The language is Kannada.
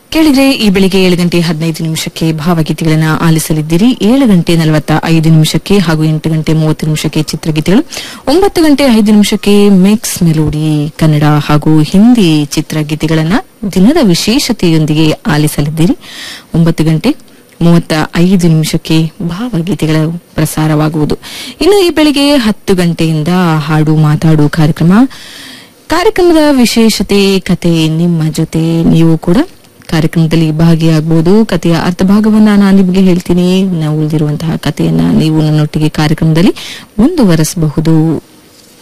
ಕೇಳಿದ್ರೆ ಈ ಬೆಳಿಗ್ಗೆ ಏಳು ಗಂಟೆ ಹದಿನೈದು ನಿಮಿಷಕ್ಕೆ ಭಾವಗೀತೆಗಳನ್ನ ಆಲಿಸಲಿದ್ದೀರಿ ಏಳು ಗಂಟೆ ನಲವತ್ತ ಐದು ನಿಮಿಷಕ್ಕೆ ಹಾಗೂ ಎಂಟು ಗಂಟೆ ಮೂವತ್ತು ನಿಮಿಷಕ್ಕೆ ಚಿತ್ರಗೀತೆಗಳು ಒಂಬತ್ತು ಗಂಟೆ ಐದು ನಿಮಿಷಕ್ಕೆ ಮಿಕ್ಸ್ ಮೆಲೋಡಿ ಕನ್ನಡ ಹಾಗೂ ಹಿಂದಿ ಚಿತ್ರಗೀತೆಗಳನ್ನ ದಿನದ ವಿಶೇಷತೆಯೊಂದಿಗೆ ಆಲಿಸಲಿದ್ದೀರಿ ಒಂಬತ್ತು ಗಂಟೆ ಮೂವತ್ತ ಐದು ನಿಮಿಷಕ್ಕೆ ಭಾವಗೀತೆಗಳ ಪ್ರಸಾರವಾಗುವುದು ಇನ್ನು ಈ ಬೆಳಿಗ್ಗೆ ಹತ್ತು ಗಂಟೆಯಿಂದ ಹಾಡು ಮಾತಾಡು ಕಾರ್ಯಕ್ರಮ ಕಾರ್ಯಕ್ರಮದ ವಿಶೇಷತೆ ಕತೆ ನಿಮ್ಮ ಜೊತೆ ನೀವು ಕೂಡ ಕಾರ್ಯಕ್ರಮದಲ್ಲಿ ಭಾಗಿಯಾಗಬಹುದು ಕಥೆಯ ಅರ್ಥ ಭಾಗವನ್ನ ನಾನು ನಿಮಗೆ ಹೇಳ್ತೀನಿ ನಾವು ಉಳಿದಿರುವಂತಹ ಕಥೆಯನ್ನ ನೀವು ನನ್ನೊಟ್ಟಿಗೆ ಕಾರ್ಯಕ್ರಮದಲ್ಲಿ ಮುಂದುವರೆಸಬಹುದು